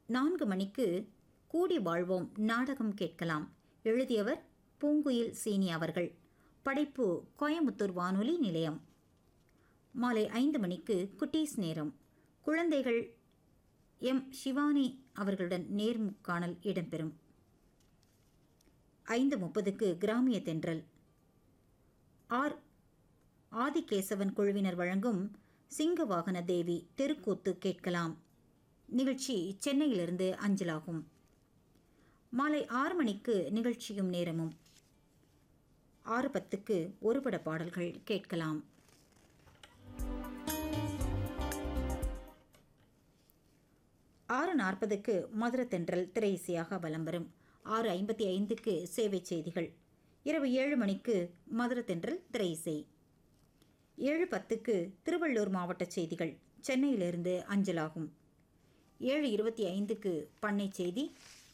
நான்கு மணிக்கு கூடி வாழ்வோம் நாடகம் கேட்கலாம் எழுதியவர் பூங்குயில் சீனி அவர்கள் படைப்பு கோயமுத்தூர் வானொலி நிலையம் மாலை ஐந்து மணிக்கு குட்டீஸ் நேரம் குழந்தைகள் எம் சிவானி அவர்களுடன் நேர்முக்காணல் இடம்பெறும் ஐந்து முப்பதுக்கு கிராமிய தென்றல் ஆர் ஆதிகேசவன் குழுவினர் வழங்கும் சிங்க வாகன தேவி தெருக்கூத்து கேட்கலாம் நிகழ்ச்சி சென்னையிலிருந்து அஞ்சலாகும் மாலை ஆறு மணிக்கு நிகழ்ச்சியும் நேரமும் ஆறு பத்துக்கு ஒருபட பாடல்கள் கேட்கலாம் ஆறு நாற்பதுக்கு மதுர தென்றல் திரையிசையாக வலம் வரும் ஆறு ஐம்பத்தி ஐந்துக்கு சேவை செய்திகள் இரவு ஏழு மணிக்கு மதுர தென்றல் திரையிசை ஏழு பத்துக்கு திருவள்ளூர் மாவட்ட செய்திகள் சென்னையிலிருந்து அஞ்சலாகும் ஏழு இருபத்தி ஐந்துக்கு பண்ணை செய்தி